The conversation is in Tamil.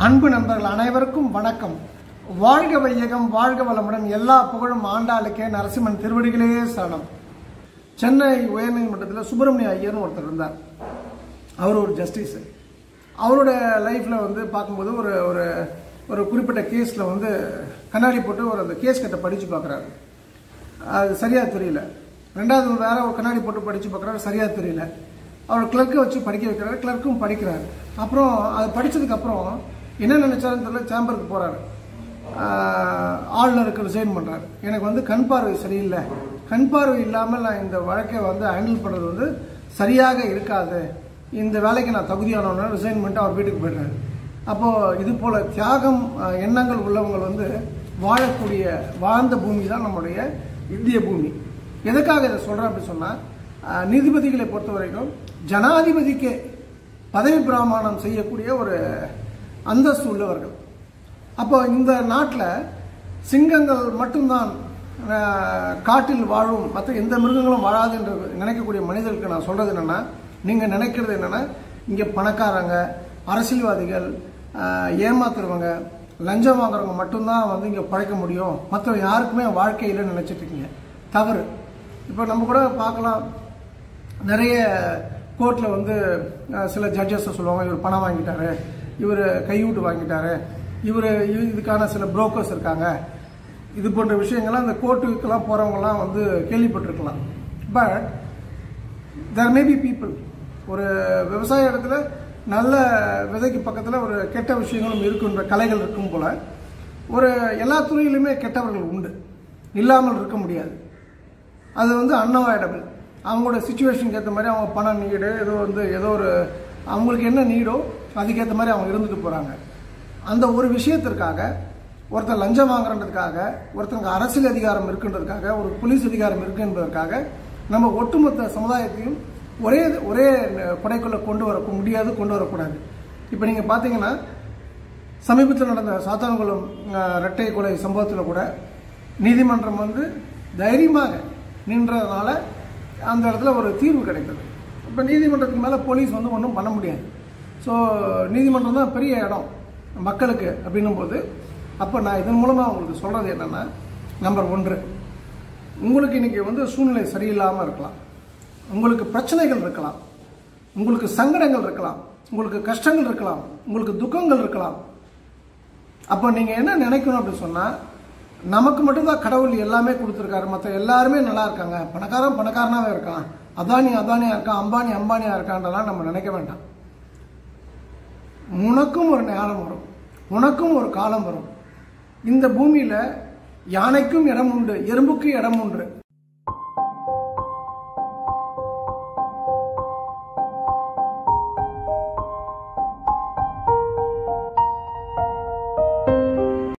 அன்பு நண்பர்கள் அனைவருக்கும் வணக்கம் வாழ்க வையகம் வாழ்க வளமுடன் எல்லா புகழும் ஆண்டாளுக்கே நரசிம்மன் திருவடிகளே சரணம் சென்னை உயர்நீதிமன்றத்தில் சுப்பிரமணிய ஐயர்னு ஒருத்தர் இருந்தார் அவர் ஒரு ஜஸ்டிஸ் அவருடைய லைஃப்பில் வந்து பார்க்கும்போது ஒரு ஒரு ஒரு குறிப்பிட்ட கேஸில் வந்து கண்ணாடி போட்டு ஒரு அந்த கேஸ் கட்டை படித்து பார்க்குறாரு அது சரியாக தெரியல ரெண்டாவது வேற ஒரு கண்ணாடி போட்டு படித்து பார்க்குறாரு சரியாக தெரியல அவர் கிளர்க்கை வச்சு படிக்க வைக்கிறாரு கிளர்க்கும் படிக்கிறாரு அப்புறம் அது படித்ததுக்கப்புறம் என்ன நினைச்சாருன்னு தெரியல சேம்பருக்கு போகிறாரு ஆளுநருக்கு ரிசைன் பண்ணுறாரு எனக்கு வந்து கண் பார்வை சரியில்லை கண் பார்வை இல்லாமல் நான் இந்த வழக்கை வந்து ஹேண்டில் பண்ணுறது வந்து சரியாக இருக்காது இந்த வேலைக்கு நான் தகுதியானவன ரிசைன் பண்ணிட்டு அவர் வீட்டுக்கு போயிடுறாரு அப்போது இது போல் தியாகம் அஹ், எண்ணங்கள் உள்ளவங்க வந்து வாழக்கூடிய வாழ்ந்த பூமி தான் நம்முடைய இந்திய பூமி எதுக்காக இதை சொல்கிறேன் அப்படி சொன்னால் நீதிபதிகளை பொறுத்த வரைக்கும் ஜனாதிபதிக்கே பதவி பிரமாணம் செய்யக்கூடிய ஒரு அந்தஸ்து உள்ளவர்கள் அப்போ இந்த நாட்டில் சிங்கங்கள் மட்டும்தான் அஹ், காட்டில் வாழும் மற்ற எந்த மிருகங்களும் வாழாது என்று நினைக்கக்கூடிய மனிதர்களுக்கு நான் சொல்றது என்னன்னா நீங்க நினைக்கிறது என்னன்னா இங்க பணக்காரங்க அரசியல்வாதிகள் அஹ், ஏமாத்துறவங்க லஞ்சம் வாங்குறவங்க மட்டும்தான் வந்து இங்க பழைக்க முடியும் மற்ற யாருக்குமே வாழ்க்கை இல்லைன்னு நினைச்சிட்டு இருக்கீங்க தவறு இப்போ நம்ம கூட பார்க்கலாம் நிறைய கோர்ட்டில் வந்து அஹ், சில ஜட்ஜஸ் சொல்லுவாங்க இவர் பணம் வாங்கிட்டாரு இவர் கையூட்டு வாங்கிட்டாரு இவர் இதுக்கான சில புரோக்கர்ஸ் இருக்காங்க இது போன்ற விஷயங்கள்லாம் அந்த கோர்ட்டுக்கெல்லாம் போகிறவங்கலாம் வந்து கேள்விப்பட்டிருக்கலாம் but there may be people ஒரு விவசாய இடத்துல நல்ல விதைக்கு பக்கத்தில் ஒரு கெட்ட விஷயங்களும் இருக்குன்ற கலைகள் இருக்கும் போல ஒரு எல்லா துறையிலுமே கெட்டவர்கள் உண்டு இல்லாமல் இருக்க முடியாது அது வந்து அன்அவாய்டபிள் அவங்களோட சுச்சுவேஷனுக்கு ஏற்ற மாதிரி அவங்க பண நீடு ஏதோ வந்து ஏதோ ஒரு அவங்களுக்கு என்ன நீடோ அதுக்கேற்ற மாதிரி அவங்க இருந்துட்டு போகிறாங்க அந்த ஒரு விஷயத்திற்காக ஒருத்தர் லஞ்சம் வாங்குறதுக்காக ஒருத்தருக்கு அரசியல் அதிகாரம் இருக்குன்றதுக்காக ஒரு போலீஸ் அதிகாரம் இருக்கு என்பதற்காக நம்ம ஒட்டுமொத்த சமுதாயத்தையும் ஒரே ஒரே கொடைக்குள்ள கொண்டு வர முடியாது கொண்டு வரக்கூடாது இப்போ நீங்கள் பார்த்தீங்கன்னா சமீபத்தில் நடந்த சாத்தான்குளம் அஹ், இரட்டை கொலை சம்பவத்தில் கூட நீதிமன்றம் வந்து தைரியமாக நின்றதுனால அந்த இடத்துல ஒரு தீர்வு கிடைத்தது இப்போ நீதிமன்றத்துக்கு மேலே போலீஸ் வந்து ஒன்றும் பண்ண முடியாது ஸோ நீதிமன்றம் தான் பெரிய இடம் மக்களுக்கு அப்படின்னும் போது அப்போ நான் இதன் மூலமாக உங்களுக்கு சொல்கிறது என்னென்னா நம்பர் ஒன்று உங்களுக்கு இன்னைக்கு வந்து சூழ்நிலை சரியில்லாமல் இருக்கலாம் உங்களுக்கு பிரச்சனைகள் இருக்கலாம் உங்களுக்கு சங்கடங்கள் இருக்கலாம் உங்களுக்கு கஷ்டங்கள் இருக்கலாம் உங்களுக்கு துக்கங்கள் இருக்கலாம் அப்போ நீங்கள் என்ன நினைக்கணும் அப்படின்னு சொன்னால் நமக்கு மட்டும்தான் கடவுள் எல்லாமே கொடுத்துருக்காரு மற்ற எல்லாருமே நல்லா இருக்காங்க பணக்காரன் பணக்காரனாவே இருக்கான் அதானி அதானியா இருக்கான் அம்பானி அம்பானியா இருக்கான்றலாம் நம்ம நினைக்க வேண்டாம் உனக்கும் ஒரு நேரம் வரும் உனக்கும் ஒரு காலம் வரும் இந்த பூமியில யானைக்கும் இடம் உண்டு எறும்புக்கும் இடம் உண்டு